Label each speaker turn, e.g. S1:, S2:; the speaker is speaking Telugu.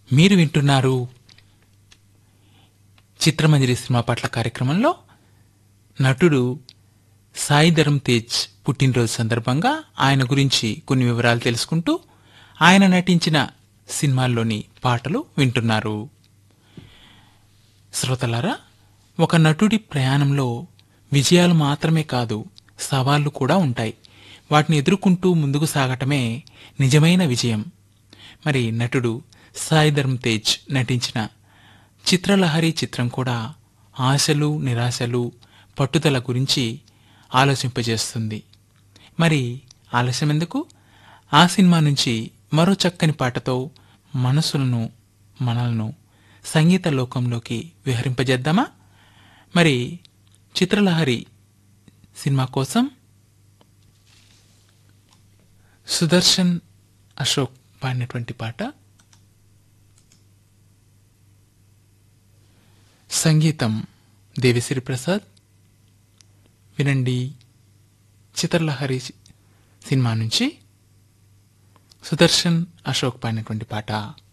S1: మీరు వింటున్నారు చిత్రమంజరి సినిమా పట్ల కార్యక్రమంలో నటుడు సాయి ధరమ్ తేజ్ పుట్టినరోజు సందర్భంగా ఆయన గురించి కొన్ని వివరాలు తెలుసుకుంటూ ఆయన నటించిన సినిమాల్లోని పాటలు వింటున్నారు శ్రోతలారా ఒక నటుడి ప్రయాణంలో విజయాలు మాత్రమే కాదు సవాళ్లు కూడా ఉంటాయి వాటిని ఎదుర్కొంటూ ముందుకు సాగటమే నిజమైన విజయం మరి నటుడు సాయి ధర్మ్ తేజ్ నటించిన చిత్రలహరి చిత్రం కూడా ఆశలు నిరాశలు పట్టుదల గురించి ఆలోచింపజేస్తుంది మరి ఆలస్యం ఎందుకు ఆ సినిమా నుంచి మరో చక్కని పాటతో మనసులను మనలను సంగీత లోకంలోకి విహరింపజేద్దామా మరి చిత్రలహరి సినిమా కోసం సుదర్శన్ అశోక్ పాడినటువంటి పాట సంగీతం దేవిశ్రీ ప్రసాద్ వినండి చిత్రలహరి సినిమా నుంచి సుదర్శన్ అశోక్ పాడినటువంటి పాట